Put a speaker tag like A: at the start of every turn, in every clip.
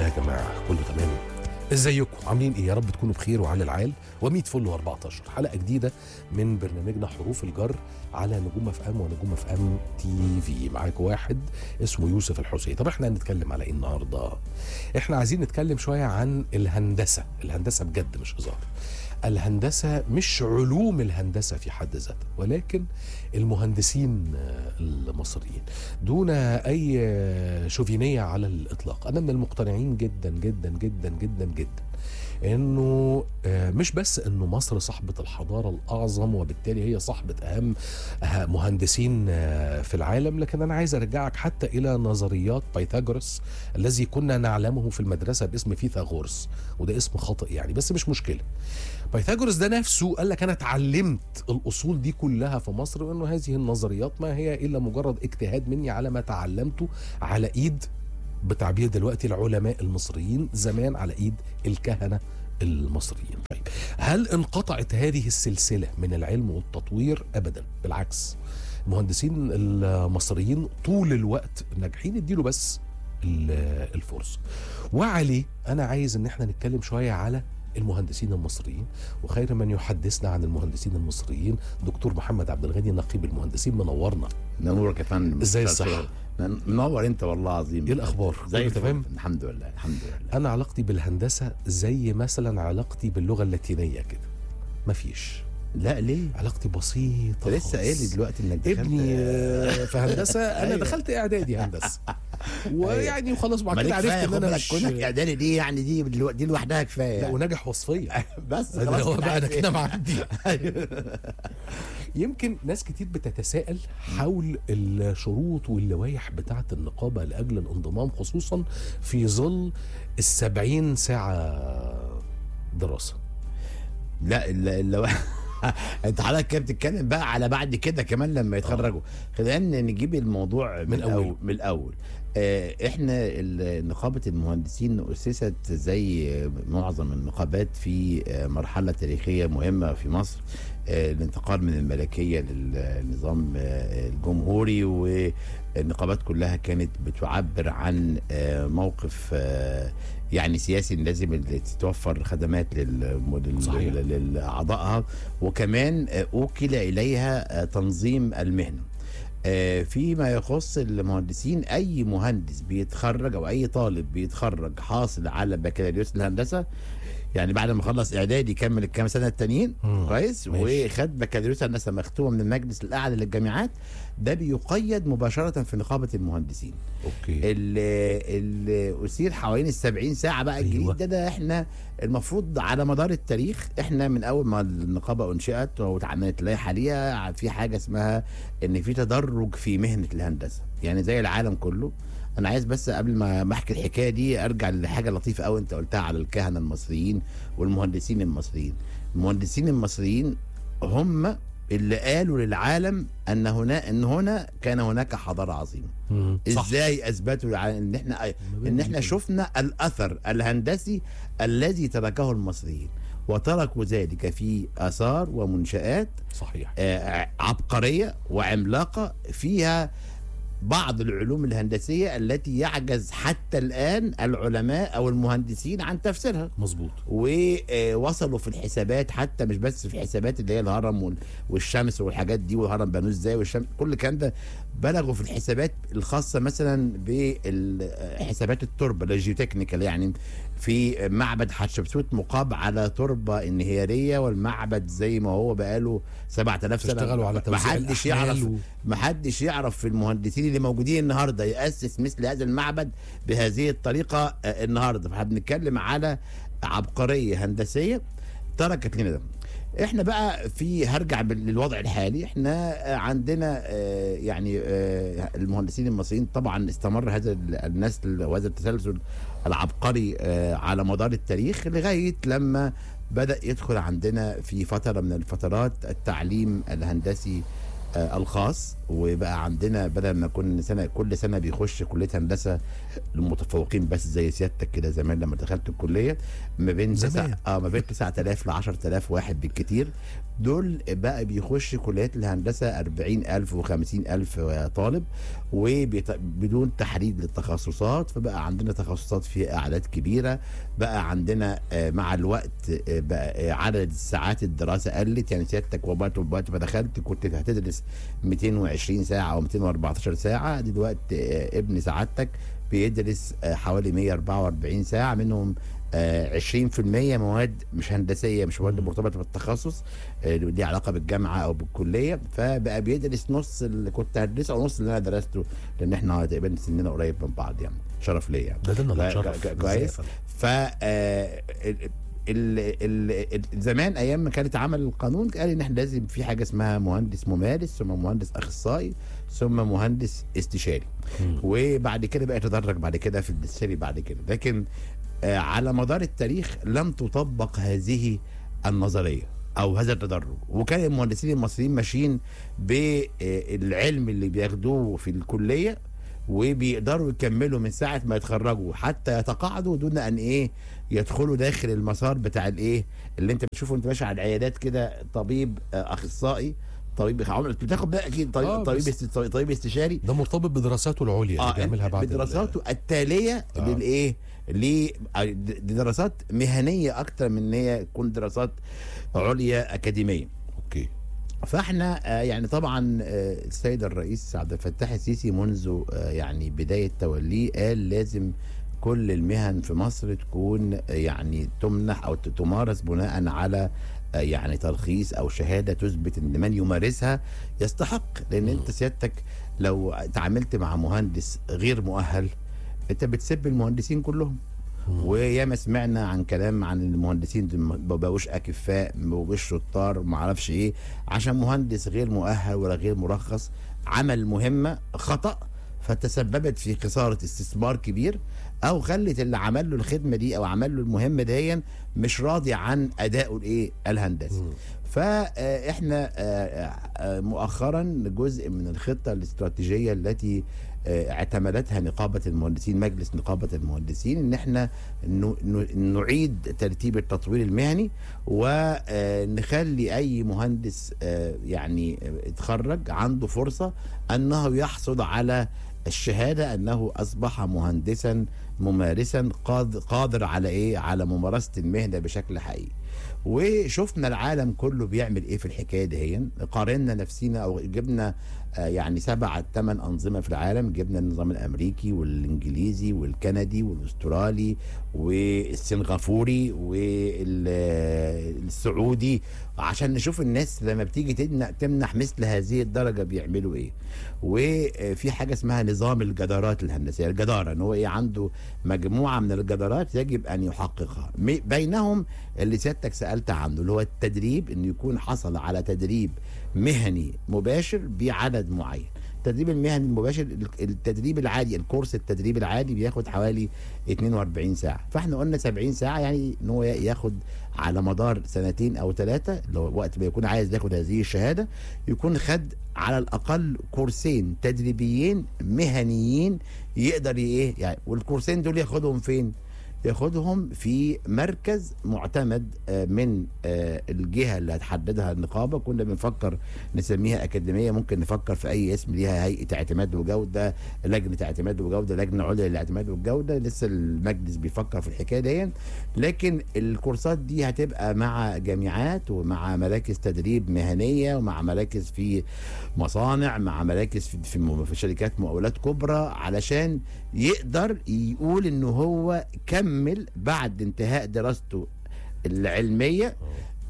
A: يا جماعه كله تمام ازيكم عاملين ايه يا رب تكونوا بخير وعلى العال و100 فل و14 حلقه جديده من برنامجنا حروف الجر على نجوم اف ام ونجوم اف ام تي في معاك واحد اسمه يوسف الحسين طب احنا هنتكلم على ايه النهارده احنا عايزين نتكلم شويه عن الهندسه الهندسه بجد مش هزار الهندسه مش علوم الهندسه في حد ذاتها ولكن المهندسين المصريين دون اي شوفينيه على الاطلاق انا من المقتنعين جدا جدا جدا جدا جدا انه مش بس انه مصر صاحبه الحضاره الاعظم وبالتالي هي صاحبه اهم مهندسين في العالم لكن انا عايز ارجعك حتى الى نظريات بايثاغورس الذي كنا نعلمه في المدرسه باسم فيثاغورس وده اسم خاطئ يعني بس مش مشكله بايثاغورس ده نفسه قال لك انا اتعلمت الاصول دي كلها في مصر وانه هذه النظريات ما هي الا مجرد اجتهاد مني على ما تعلمته على ايد بتعبير دلوقتي العلماء المصريين زمان على ايد الكهنه المصريين طيب هل انقطعت هذه السلسله من العلم والتطوير ابدا بالعكس المهندسين المصريين طول الوقت ناجحين اديله بس الفرصه وعليه انا عايز ان احنا نتكلم شويه على المهندسين المصريين وخير من يحدثنا عن المهندسين المصريين دكتور محمد عبد الغني نقيب المهندسين منورنا
B: نورك يا فندم
A: ازاي الصحه
B: منور انت والله العظيم
A: ايه الاخبار
B: زي
A: تمام
B: الحمد لله الحمد لله
A: انا علاقتي بالهندسه زي مثلا علاقتي باللغه اللاتينيه كده مفيش
B: لا ليه
A: علاقتي بسيطه
B: لسه قايل لي دلوقتي انك دخلت
A: ابني في هندسه انا
B: أيوة.
A: دخلت اعدادي هندسه ويعني وخلاص بعد كده عرفت ان انا مش
B: كونك اعدادي دي يعني دي دي لوحدها كفايه
A: لا
B: يعني.
A: ونجح وصفيا
B: بس
A: ده
B: خلاص
A: هو
B: كده
A: بقى انا
B: عارف
A: كده
B: إيه.
A: معدي يمكن ناس كتير بتتساءل حول الشروط واللوائح بتاعه النقابه لاجل الانضمام خصوصا في ظل السبعين ساعه دراسه
B: لا الا الا انت حضرتك كده بتتكلم بقى على بعد كده كمان لما يتخرجوا خلينا نجيب الموضوع من,
A: من
B: الاول
A: أوله.
B: من الاول آه، احنا ال- نقابه المهندسين اسست زي معظم النقابات في آه، مرحله تاريخيه مهمه في مصر آه، الانتقال من الملكيه للنظام آه، الجمهوري والنقابات كلها كانت بتعبر عن آه، موقف آه، يعني سياسي لازم اللي تتوفر خدمات لل- لل-
A: صحيح.
B: لل- لاعضائها وكمان آه، اوكل اليها آه، تنظيم المهنه آه، فيما يخص المهندسين اي مهندس بيتخرج او اي طالب بيتخرج حاصل على بكالوريوس الهندسه يعني بعد ما خلص اعدادي يكمل الكام سنه التانيين
A: مم.
B: كويس
A: ماشي.
B: وخد بكالوريوس هندسه مختومه من المجلس الاعلى للجامعات ده بيقيد مباشره في نقابه المهندسين
A: اوكي
B: اللي, اللي اثير حوالين ال 70 ساعه بقى الجديد
A: أيوة.
B: ده, ده احنا المفروض على مدار التاريخ احنا من اول ما النقابه انشئت واتعملت لائحه ليها في حاجه اسمها ان في تدرج في مهنه الهندسه يعني زي العالم كله انا عايز بس قبل ما ما احكي الحكايه دي ارجع لحاجه لطيفه قوي انت قلتها على الكهنه المصريين والمهندسين المصريين المهندسين المصريين هم اللي قالوا للعالم ان هنا ان هنا كان هناك حضاره عظيمه
A: مم. صح.
B: ازاي اثبتوا على ان احنا ان احنا شفنا الاثر الهندسي الذي تركه المصريين وتركوا ذلك في اثار ومنشات
A: صحيح
B: آه، عبقريه وعملاقه فيها بعض العلوم الهندسيه التي يعجز حتى الان العلماء او المهندسين عن تفسيرها
A: مظبوط
B: ووصلوا في الحسابات حتى مش بس في الحسابات اللي هي الهرم وال- والشمس والحاجات دي والهرم بنوه ازاي والشمس كل الكلام ده بلغوا في الحسابات الخاصه مثلا بحسابات التربه الجيوتكنيكال يعني في معبد حتشبسوت مقاب على تربه انهياريه والمعبد زي ما هو بقاله 7000 سنه
A: اشتغلوا على توزيع
B: محدش
A: الأحمال
B: يعرف
A: و-
B: محدش يعرف في المهندسين اللي موجودين النهارده ياسس مثل هذا المعبد بهذه الطريقه آه، النهارده فاحنا بنتكلم على عبقريه هندسيه تركت لنا ده احنا بقى في هرجع بال- للوضع الحالي احنا آه، عندنا آه، يعني آه، المهندسين المصريين طبعا استمر هذا ال- النسل وهذا التسلسل العبقري آه، على مدار التاريخ لغايه لما بدا يدخل عندنا في فتره من الفترات التعليم الهندسي آه، الخاص وبقى عندنا بدل ما كنا سنه كل سنه بيخش كليه هندسه المتفوقين بس زي سيادتك كده زمان لما دخلت الكليه ما بين تسع
A: زمان.
B: اه ما بين 9000 ل 10000 واحد بالكتير دول بقى بيخش كليات الهندسه 40000 و50000 طالب وبدون تحديد للتخصصات فبقى عندنا تخصصات في اعداد كبيره بقى عندنا آه، مع الوقت آه، بقى آه، عدد ساعات الدراسه قلت يعني سيادتك وقت وقت ما دخلت كنت هتدرس 220 ساعه او 214 ساعه دلوقتي آه، ابن سعادتك بيدرس آه، حوالي 144 ساعه منهم آه، 20% مواد مش هندسيه مش مواد مرتبطه بالتخصص آه، ليه علاقه بالجامعه او بالكليه فبقى بيدرس نص اللي كنت هدرسه او نص اللي انا درسته لان احنا تقريبا سننا قريب من بعض يعني شرف ليا يعني
A: ده دلنا
B: لا،
A: الشرف
B: ك- ك- كويس. ف آه، ال- ال- ال- ال- زمان ايام ما كانت عمل القانون قال ان احنا لازم في حاجه اسمها مهندس ممارس ثم مهندس اخصائي ثم مهندس استشاري
A: مم.
B: وبعد كده بقى يتدرج بعد كده في الاستشاري بعد كده لكن آه، على مدار التاريخ لم تطبق هذه النظريه او هذا التدرج وكان المهندسين المصريين ماشيين بالعلم اللي بياخدوه في الكليه وبيقدروا يكملوا من ساعه ما يتخرجوا حتى يتقاعدوا دون ان ايه يدخلوا داخل المسار بتاع الايه اللي انت بتشوفه انت ماشي على العيادات كده طبيب آه، اخصائي طبيب عمرك بتاخد بقى اكيد طبيب
A: آه،
B: طبيب,
A: بس-
B: است- طبيب استشاري
A: ده مرتبط بدراساته العليا اللي بيعملها بعد ال-
B: بدراساته التاليه
A: آه.
B: للايه ل دي دراسات مهنيه اكتر من ان هي تكون دراسات عليا اكاديميه
A: اوكي
B: فاحنا آه، يعني طبعا آه، السيد الرئيس عبد الفتاح السيسي منذ آه، يعني بدايه توليه قال لازم كل المهن في مصر تكون آه، يعني تمنح او ت- تمارس بناء على آه، يعني ترخيص او شهاده تثبت ان من يمارسها يستحق لان
A: مم.
B: انت سيادتك لو تعاملت مع مهندس غير مؤهل انت بتسب المهندسين كلهم
A: مم.
B: وياما سمعنا عن كلام عن المهندسين دول ما بقوش اكفاء ما بقوش شطار ما اعرفش ايه عشان مهندس غير مؤهل ولا غير مرخص عمل مهمه خطا فتسببت في خساره استثمار كبير او خلت اللي عمل له الخدمه دي او عمل له المهمه دي مش راضي عن ادائه الايه الهندسي
A: مم.
B: فاحنا مؤخرا جزء من الخطه الاستراتيجيه التي آه، اعتمدتها نقابه المهندسين مجلس نقابه المهندسين ان احنا ن- ن- نعيد ترتيب التطوير المهني ونخلي اي مهندس آه، يعني آه، اتخرج عنده فرصه انه يحصل على الشهاده انه اصبح مهندسا ممارسا قاد- قادر على ايه على ممارسه المهنه بشكل حقيقي وشفنا العالم كله بيعمل ايه في الحكايه دي قارنا نفسينا او جبنا آه، يعني سبع ثمان انظمه في العالم جبنا النظام الامريكي والانجليزي والكندي والاسترالي والسنغافوري والسعودي عشان نشوف الناس لما بتيجي تمنح, تمنح مثل هذه الدرجه بيعملوا ايه وفي حاجه اسمها نظام الجدارات الهندسيه الجداره ان هو ايه عنده مجموعه من الجدارات يجب ان يحققها م- بينهم اللي سيادتك سالت عنه اللي هو التدريب انه يكون حصل على تدريب مهني مباشر بعدد معين التدريب المهني المباشر التدريب العادي الكورس التدريب العادي بياخد حوالي 42 ساعه فاحنا قلنا 70 ساعه يعني ان هو ياخد على مدار سنتين او ثلاثه لو وقت ما يكون عايز ياخد هذه الشهاده يكون خد على الاقل كورسين تدريبيين مهنيين يقدر ايه يعني والكورسين دول ياخدهم فين ياخدهم في مركز معتمد آه، من آه، الجهه اللي هتحددها النقابه كنا بنفكر نسميها اكاديميه ممكن نفكر في اي اسم ليها هيئه اعتماد وجوده لجنه اعتماد وجوده لجنه عليا للاعتماد والجوده لسه المجلس بيفكر في الحكايه دي لكن الكورسات دي هتبقى مع جامعات ومع مراكز تدريب مهنيه ومع مراكز في مصانع مع مراكز في, في, م- في شركات مقاولات كبرى علشان يقدر يقول ان هو كمل بعد انتهاء دراسته العلميه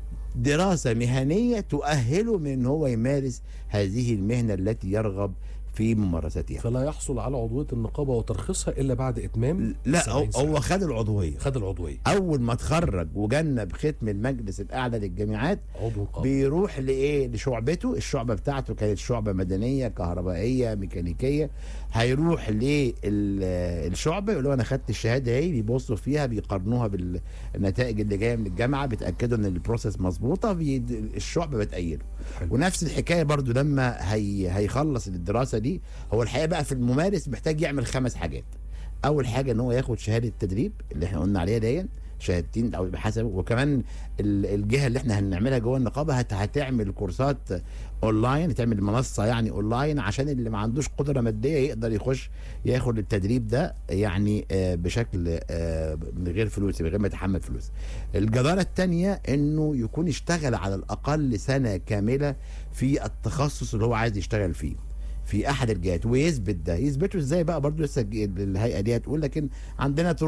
B: دراسه مهنيه تؤهله من ان هو يمارس هذه المهنه التي يرغب في ممارساتها
A: فلا يحصل على عضويه النقابه وترخيصها الا بعد اتمام
B: لا هو,
A: 70 سنة.
B: هو خد العضويه
A: خد العضويه
B: اول ما اتخرج وجنب ختم المجلس الاعلى للجامعات
A: عضو نقابه
B: بيروح لايه لشعبته الشعبه بتاعته كانت شعبه مدنيه كهربائيه ميكانيكيه هيروح للشعبه يقول له انا خدت الشهاده اهي بيبصوا فيها بيقارنوها بالنتائج اللي جايه من الجامعه بيتاكدوا ان البروسيس مظبوطه بي- الشعبه بتأيده
A: حلو.
B: ونفس الحكايه برضو لما هي هيخلص الدراسه دي هو الحقيقه بقى في الممارس محتاج يعمل خمس حاجات اول حاجه ان هو ياخد شهاده تدريب اللي احنا قلنا عليها دي شهادتين او بحسب وكمان ال- الجهه اللي احنا هنعملها جوه النقابه هت- هتعمل كورسات اونلاين هتعمل منصه يعني اونلاين عشان اللي ما عندوش قدره ماديه يقدر يخش ياخد التدريب ده يعني آه، بشكل آه، من غير فلوس من غير ما يتحمل فلوس الجداره الثانيه انه يكون اشتغل على الاقل سنه كامله في التخصص اللي هو عايز يشتغل فيه في احد الجهات ويثبت ده يثبته ازاي بقى برضو لسه الج- الهيئه دي هتقول لكن عندنا طرق